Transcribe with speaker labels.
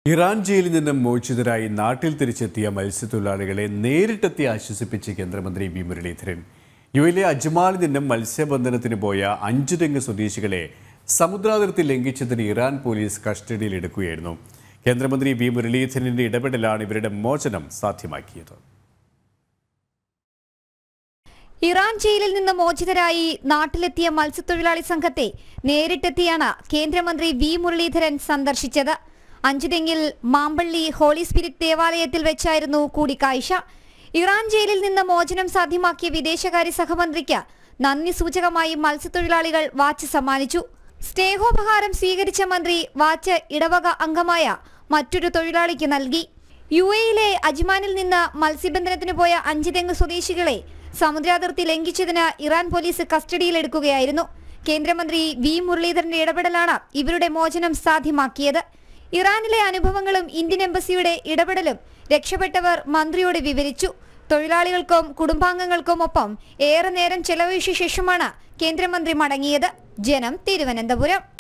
Speaker 1: Iran ജയിലിൽ നിന്നും മോചിതരായി നാട്ടിൽ തിരിച്ചെത്തിയ മത്സ്യത്തൊഴിലാളികളെ നേരിട്ടെത്തി ആശ്വസിപ്പിച്ച് കേന്ദ്രമന്ത്രി വി മുരളീധരൻ യു എയിലെ അജ്മാലിൽ നിന്നും മത്സ്യബന്ധനത്തിന് പോയ അഞ്ചു തെങ്ങ് സ്വദേശികളെ സമുദ്രാതിർത്തി ലംഘിച്ചതിന് ഇറാൻ പോലീസ് കസ്റ്റഡിയിലെടുക്കുകയായിരുന്നു കേന്ദ്രമന്ത്രി വി മുരളീധരന്റെ ഇടപെടലാണ് ഇവരുടെ മോചനം സാധ്യമാക്കിയത്
Speaker 2: ഇറാൻ ജയിലിൽ നിന്ന് മോചിതരായി നാട്ടിലെത്തിയ മത്സ്യത്തൊഴിലാളി സംഘത്തെ നേരിട്ടെത്തിയാണ് കേന്ദ്രമന്ത്രി വി മുരളീധരൻ സന്ദർശിച്ചത് അഞ്ചുതെങ്ങിൽ മാമ്പള്ളി ഹോളി സ്പിരിറ്റ് ദേവാലയത്തിൽ വെച്ചായിരുന്നു കൂടിക്കാഴ്ച ഇറാൻ ജയിലിൽ നിന്ന് മോചനം സാധ്യമാക്കിയ വിദേശകാര്യ സഹമന്ത്രിക്ക് നന്ദി സൂചകമായി മത്സ്യത്തൊഴിലാളികൾ വാച്ച് സമ്മാനിച്ചു സ്നേഹോപഹാരം സ്വീകരിച്ച മന്ത്രി വാച്ച് ഇടവക അംഗമായ മറ്റൊരു തൊഴിലാളിക്ക് നൽകി യു എയിലെ അജ്മാനിൽ നിന്ന് മത്സ്യബന്ധനത്തിന് പോയ അഞ്ച് തെങ്ങ് സ്വദേശികളെ സമുദ്രാതിർത്തി ലംഘിച്ചതിന് ഇറാൻ പോലീസ് കസ്റ്റഡിയിലെടുക്കുകയായിരുന്നു കേന്ദ്രമന്ത്രി വി മുരളീധരന്റെ ഇടപെടലാണ് ഇവരുടെ മോചനം സാധ്യമാക്കിയത് ഇറാനിലെ അനുഭവങ്ങളും ഇന്ത്യൻ എംബസിയുടെ ഇടപെടലും രക്ഷപ്പെട്ടവർ മന്ത്രിയോട് വിവരിച്ചു തൊഴിലാളികൾക്കും കുടുംബാംഗങ്ങൾക്കും ഒപ്പം ഏറെ നേരം ചെലവഴിച്ച ശേഷമാണ് കേന്ദ്രമന്ത്രി മടങ്ങിയത് ജനം തിരുവനന്തപുരം